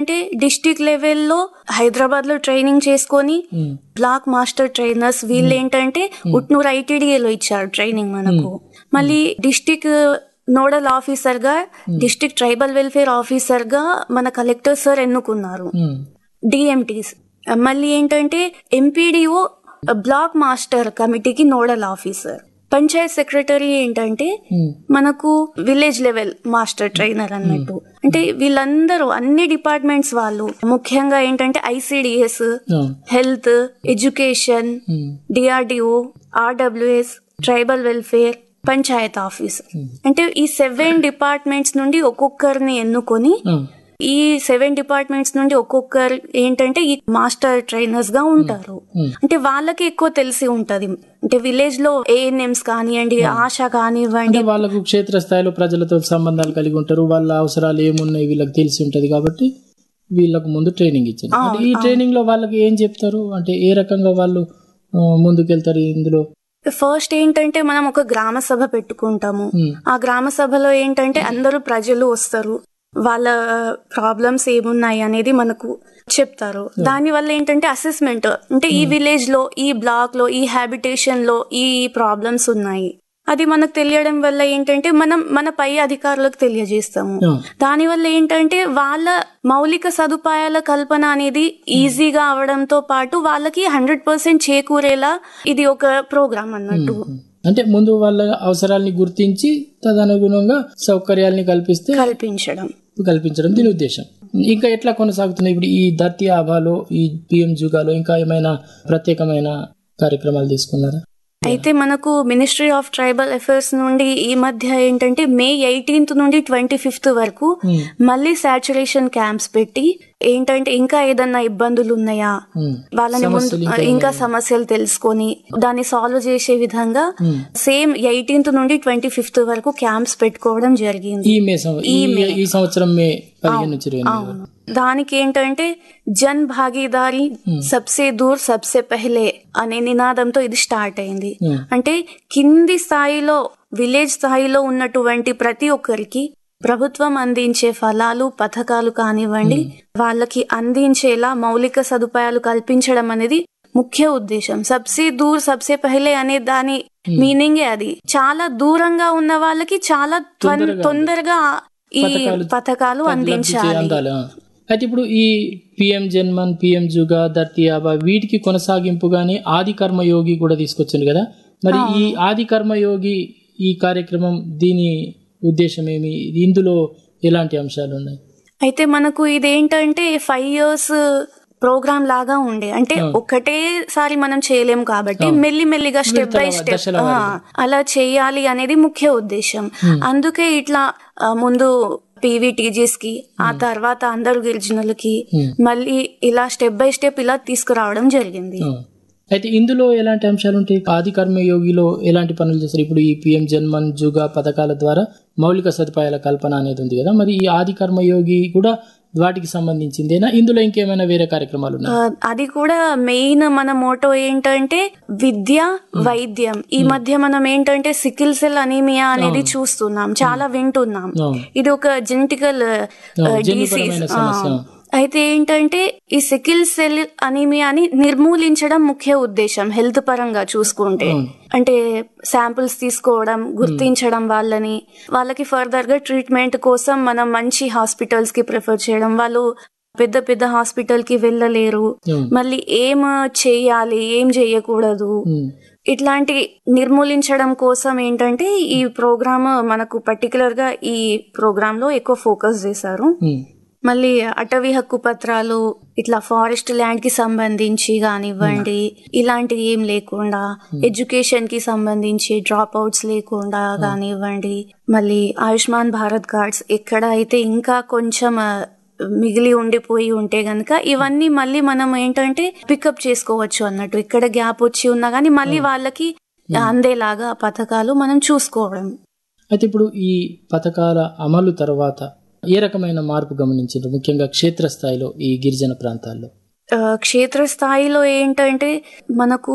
ఏంటంటే డిస్టిక్ లెవెల్లో హైదరాబాద్ లో ట్రైనింగ్ చేసుకొని ఉమ్, బ్లాక్ మాస్టర్ ట్రైనర్స్ వీళ్ళు ఏంటంటే ఉట్నూరు ఐటీడీఏలో ఇచ్చారు ట్రైనింగ్ మనకు మళ్ళీ డిస్టిక్ నోడల్ ఆఫీసర్ గా డిస్టిక్ ట్రైబల్ వెల్ఫేర్ ఆఫీసర్ గా మన కలెక్టర్ సార్ ఎన్నుకున్నారు ఉమ్, డిఎంటీస్ మళ్ళీ ఏంటంటే ఎంపీడీఓ బ్లాక్ మాస్టర్ కమిటీకి నోడల్ ఆఫీసర్ పంచాయత్ సెక్రటరీ ఏంటంటే ఉమ్, మనకు విలేజ్ లెవెల్ మాస్టర్ ట్రైనర్ అన్నట్టు అంటే వీళ్ళందరూ అన్ని డిపార్ట్మెంట్స్ వాళ్ళు ముఖ్యంగా ఏంటంటే ఐసిడిఎస్ ఆ, health education um, DRDO RWS tribal welfare panchayat office అంటే ఈ సెవెన్ డిపార్ట్మెంట్స్ నుండి ఒక్కొక్కరిని ఎన్నుకొని ఆ, ఈ సెవెన్ డిపార్ట్మెంట్స్ నుండి ఒక్కొక్కరు ఏంటంటే ఈ మాస్టర్ ట్రైనర్స్ గా ఉంటారు Hmm. అంటే వాళ్ళకి ఎక్కువ తెలిసి ఉంటది అంటే విలేజ్ లో ఏఎన్ఎంస్ కానివ్వండి ఆశ కానివ్వండి అంటే వాళ్ళకు క్షేత్రస్థాయిలో ప్రజలతో సంబంధాలు కలిగి ఉంటారు వాళ్ళ అవసరాలు ఏమున్నాయి వీళ్ళకి తెలిసి ఉంటది కాబట్టి వీళ్ళకు ముందు ట్రైనింగ్ ఇచ్చారు అంటే ఈ ట్రైనింగ్ లో వాళ్ళకి ఏం చెప్తారు అంటే ఏ రకంగా వాళ్ళు ఆ, ముందుకెళ్తారు ఇందులో ఫస్ట్ ఏంటంటే మనం ఒక గ్రామ సభ పెట్టుకుంటాము ఉమ్, ఆ గ్రామ సభలో ఏంటంటే అందరూ ప్రజలు వస్తారు వాళ్ళ ప్రాబ్లమ్స్ ఏమున్నాయి అనేది మనకు చెప్తారు దాని వల్ల ఏంటంటే అసెస్మెంట్ అంటే ఈ విలేజ్ లో ఈ బ్లాక్ లో ఈ హ్యాబిటేషన్ లో ఈ ప్రాబ్లమ్స్ ఉన్నాయి అది మనకు తెలియడం వల్ల ఏంటంటే మనం మన పై అధికారులకు తెలియజేస్తాము ఆ, దాని వల్ల ఏంటంటే వాళ్ళ మౌలిక సదుపాయాల కల్పన అనేది ఈజీగా అవడంతో పాటు వాళ్ళకి హండ్రెడ్ పర్సెంట్ చేకూరేలా ఇది ఒక ప్రోగ్రామ్ అన్నట్టు ఉమ్. అంటే ముందు వాళ్ళ అవసరాలని గుర్తించి తదనుగుణంగా సౌకర్యాలని కల్పిస్తే కల్పించడం కల్పించడం దీని ఉద్దేశం ఇంకా ఎట్లా కొనసాగుతుంది ఇప్పుడు ఈ ధర్తీ ఆభాలో ఈ పిఎం జుగాలో ఇంకా ఏమైనా ప్రత్యేకమైన కార్యక్రమాలు తీసుకున్నారా అయితే మనకు మినిస్ట్రీ ఆఫ్ ట్రైబల్ అఫైర్స్ నుండి ఈ మధ్య ఏంటంటే మే ఎయిటీన్త్ నుండి ట్వంటీ ఫిఫ్త్ వరకు ఉమ్, మళ్ళీ సాచురేషన్ క్యాంప్స్ పెట్టి ఏంటంటే ఇంకా ఏదన్నా ఇబ్బందులు ఉన్నాయా ఉమ్, వాళ్ళని ముందు సమస్యలు ఇంకా ఇంకా సమస్యలు తెలుసుకొని దాన్ని సాల్వ్ చేసే విధంగా ఉమ్. సేమ్ ఎయిటీన్త్ నుండి ట్వంటీ ఫిఫ్త్ వరకు క్యాంప్స్ పెట్టుకోవడం జరిగింది ఈ మే సం- ఈ ఈ సంవత్సరం మే పదిహేను నుంచి ఇరవై ఎనిమిది వరకు. దానికి ఏంటంటే జన్ భాగీదారి సబ్సే దూర్ సబ్సే పెహలే అనే నినాదంతో ఇది స్టార్ట్ అయింది ఉమ్, అంటే కింది స్థాయిలో విలేజ్ స్థాయిలో ఉన్నటువంటి ప్రతి ఒక్కరికి ప్రభుత్వం అందించే ఫలాలు పథకాలు కానివ్వండి వాళ్ళకి అందించేలా మౌలిక సదుపాయాలు కల్పించడం అనేది ముఖ్య ఉద్దేశం సబ్సే దూర్ సబ్సే పహలే అనే దాని మీనింగే అది చాలా దూరంగా ఉన్న వాళ్ళకి చాలా త్వన్- తొందరగా ఈ పథకాలు పథకాలు అందించాలి అందాలి ఆ. అయితే ఇప్పుడు ఈ పిఎం జన్మన్ పిఎం జుగా ధర్తీ ఆబా వీటికి కొనసాగింపుగానే ఆది కర్మయోగి కూడా తీసుకొచ్చింది కదా మరి ఈ ఆది కర్మయోగి ఈ కార్యక్రమం దీని ఉద్దేశం ఏమి ఇందులో ఎలాంటి అంశాలు ఉన్నాయి అయితే మనకు ఇదేంటంటే ఫైవ్ ఇయర్స్ ప్రోగ్రామ్ లాగా ఉండే అంటే ఒకటేసారి మనం చేయలేం కాబట్టి మెల్లి మెల్లిగా స్టెప్ బై స్టెప్ దశల అలా చేయాలి అనేది ముఖ్య ఉద్దేశం అందుకే ఇట్లా ఆ, ముందు పీవీటీజీస్ కి ఆ తర్వాత అందరు గిరిజనులకి మళ్ళీ ఇలా స్టెప్ బై స్టెప్ ఇలా తీసుకురావడం జరిగింది ఆ. అయితే ఇందులో ఎలాంటి అంశాలు ఉంటాయి ఆది కర్మయోగిలో ఎలాంటి పనులు చేస్తారు ఇప్పుడు ఈ పిఎం జన్మన్ జుగా పథకాల ద్వారా మౌలిక సదుపాయాల కల్పన అనేది ఉంది కదా మరి ఈ ఆది కర్మయోగి కూడా వాటికి సంబంధించిందేనా ఇందులో ఇంకేమైనా వేరే కార్యక్రమాలు ఉన్నాయి ఆ, అది కూడా మెయిన్ మన మోటో ఏంటంటే విద్య వైద్యం ఈ మధ్య మనం ఏంటంటే సికిల్ సెల్ అనీమియా అనేది చూస్తున్నాం చాలా వింటున్నాం అవును. ఇది ఒక జెనెటికల్ డిసీజ్ జన్యుపరమైన సమస్య అయితే ఏంటంటే ఈ సికిల్ సెల్ అనీమియాని నిర్మూలించడం ముఖ్య ఉద్దేశం హెల్త్ పరంగా చూసుకుంటే అవును. అంటే శాంపుల్స్ తీసుకోవడం గుర్తించడం వాళ్ళని వాళ్ళకి ఫర్దర్ గా ట్రీట్మెంట్ కోసం మనం మంచి హాస్పిటల్స్ కి ప్రిఫర్ చేయడం వాళ్ళు పెద్ద పెద్ద హాస్పిటల్ కి వెళ్ళలేరు అవును. మళ్ళీ ఏం చేయాలి ఏం చేయకూడదు ఉమ్. ఇట్లాంటి నిర్మూలించడం కోసం ఏంటంటే ఈ ప్రోగ్రామ్ మనకు పర్టికులర్ గా ఈ ప్రోగ్రామ్ లో ఎక్కువ ఫోకస్ చేశారు ఉమ్. మళ్ళీ అటవీ హక్కు పత్రాలు ఇట్లా ఫారెస్ట్ ల్యాండ్ కి సంబంధించి కానివ్వండి ఇలాంటివి ఏం లేకుండా ఎడ్యుకేషన్ కి సంబంధించి డ్రాప్ అవుట్స్ లేకుండా కానివ్వండి మళ్ళీ ఆయుష్మాన్ భారత్ కార్డ్స్ ఎక్కడ అయితే ఇంకా కొంచెం ఆ, మిగిలి ఉండిపోయి ఉంటే గనక ఇవన్నీ మళ్ళీ మనం ఏంటంటే పికప్ చేసుకోవచ్చు అన్నట్టు ఇక్కడ గ్యాప్ వచ్చి ఉన్నా గానీ మళ్ళీ వాళ్ళకి అందేలాగా పథకాలు మనం చూసుకోవడం అయితే ఇప్పుడు ఈ పథకాల అమలు తర్వాత ఏ రకమైన మార్పు గమనించారు ముఖ్యంగా క్షేత్రస్థాయిలో ఈ గిరిజన ప్రాంతాల్లో ఆ, క్షేత్రస్థాయిలో ఏంటంటే మనకు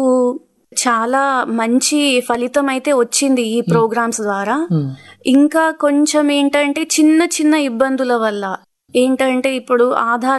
చాలా మంచి ఫలితం అయితే వచ్చింది ఈ ప్రోగ్రామ్స్ ద్వారా ఉమ్. ఇంకా కొంచెం ఏంటంటే చిన్న చిన్న ఇబ్బందుల వల్ల ఏంటంటే ఇప్పుడు ఆధార్